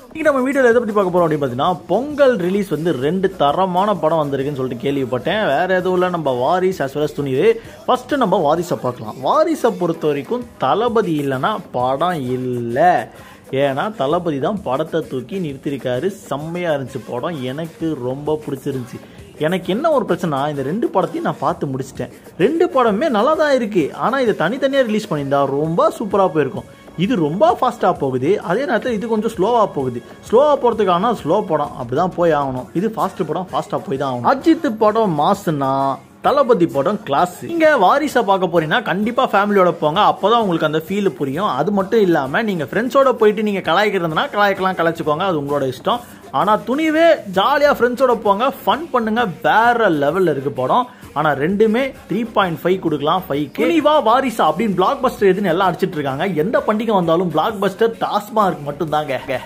இன்னைக்கு நம்ம வீடியோவில் எதை பற்றி பார்க்க போகிறோம் அப்படின்னு பார்த்தீங்கன்னா பொங்கல் ரிலீஸ் வந்து ரெண்டு தரமான படம் வந்திருக்குன்னு சொல்லிட்டு கேள்விப்பட்டேன் வேற எதுவும் இல்லை நம்ம Varisu as well as Thunivu first நம்ம வாரிசை பார்க்கலாம் வாரிசை பொறுத்த வரைக்கும் தளபதி இல்லைன்னா படம் இல்லை ஏன்னா தளபதி தான் படத்தை தூக்கி நிறுத்திருக்காரு செம்மையாக இருந்துச்சு படம் எனக்கு ரொம்ப பிடிச்சிருந்துச்சு எனக்கு என்ன ஒரு பிரச்சனை இந்த ரெண்டு படத்தையும் நான் பார்த்து முடிச்சிட்டேன் ரெண்டு படமே நல்லா தான் இருக்குது ஆனால் இதை தனித்தனியாக ரிலீஸ் பண்ணியிருந்தா ரொம்ப சூப்பராக போயிருக்கும் இது ரொம்ப ஃபாஸ்ட்டாக போகுது அதே நேரத்தில் இது கொஞ்சம் ஸ்லோவாக போகுது ஸ்லோவாக போகிறதுக்கான ஸ்லோ படம் அப்படி தான் போய் ஆகணும் இது ஃபாஸ்ட் படம் ஃபாஸ்ட்டாக போய் தான் ஆகணும் அஜித் படம் மாசுனா தளபதி படம் கிளாஸ் நீங்க வாரிசை பார்க்க போறீங்கன்னா கண்டிப்பா ஃபேமிலியோட போங்க அப்பதான் உங்களுக்கு அந்த ஃபீல் புரியும் அது மட்டும் இல்லாம நீங்க ஃப்ரெண்ட்ஸோட போயிட்டு நீங்க கலாய்க்கிறதுனா கலாய்க்கலாம் கலாய்ச்சிக்கோங்க அது உங்களோட இஷ்டம் ஆனா துணிவே ஜாலியா ஃப்ரெண்ட்ஸோட போங்க ஃபன் பண்ணுங்க வேற லெவல்ல இருக்கு படம் ஆனா ரெண்டுமே த்ரீ பாயிண்ட் ஃபைவ் கொடுக்கலாம் ஃபைவ் துணிவா வாரிசா அப்படின்னு பிளாக் பஸ்டர் எதுன்னு எல்லாம் அடிச்சிட்டு இருக்காங்க எந்த பண்டிகை வந்தாலும் பிளாக் பஸ்டர் டாஸ்மார்க் மட்டும் தாங்க